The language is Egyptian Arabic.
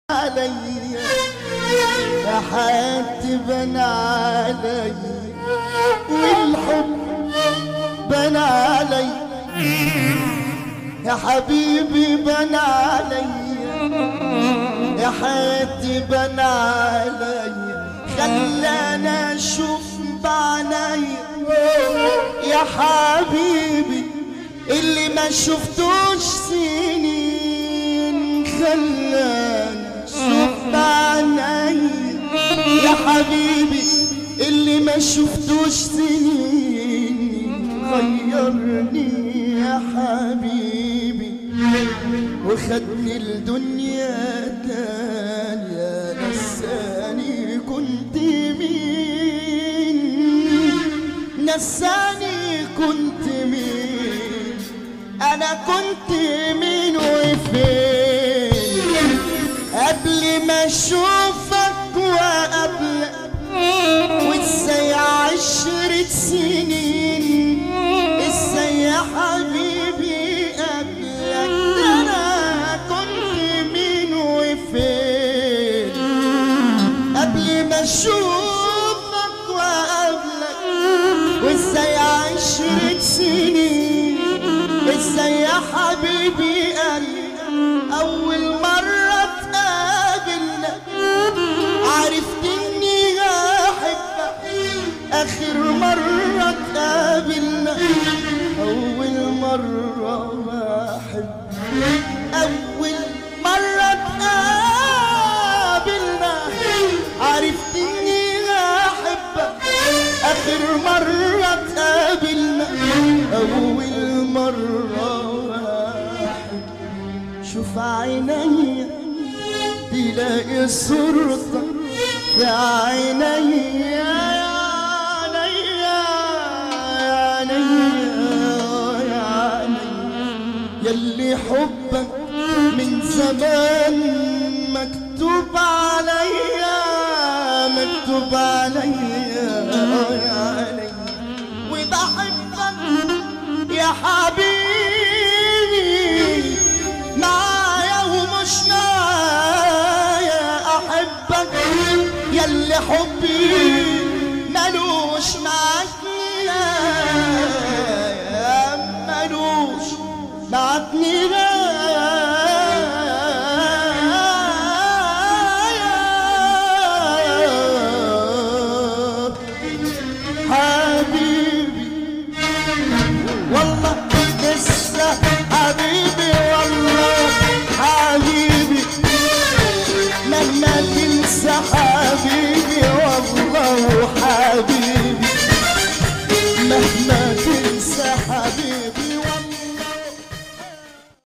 علي يا حياتي بنى علي والحب بنى علي يا حبيبي بنى علي يا حياتي بنى علي خلاني اشوف بعيني يا حبيبي اللي ما شفتوش سنين خلاني اشوف بعيني يا حبيبي اللي ما شفتوش سنين غيرني يا حبيبي وخدني الدنيا تانية نساني كنت مين نساني كنت مين انا كنت مين وفين قبل ما اشوفك وقبلك وازاي عشرة سنين ازاي يا حبيبي قبلك ده انا كنت مين وفين قبل ما اشوفك وقبلك وازاي عشرة سنين ازاي يا حبيبي قلبي اول مرة تقابلنا عرفت اني احبك اخر مرة تقابلنا اول مرة بحب اول مرة تقابلنا عرفت اني احبك اخر مرة تقابلنا اول مرة بحب شوف عيني تلاقي صورتك في عيني يا عيني يا عيني يا عيني يلي حبك من زمان مكتوب عليا مكتوب عليا يا علي وبحبك يا حبيبي معايا ومش معايا احبك يلي حبي ملوش معاك لا ملوش معاك نهاية حبيبي والله لسه حبيبي والله حبيبي مهما تنسى حبيبي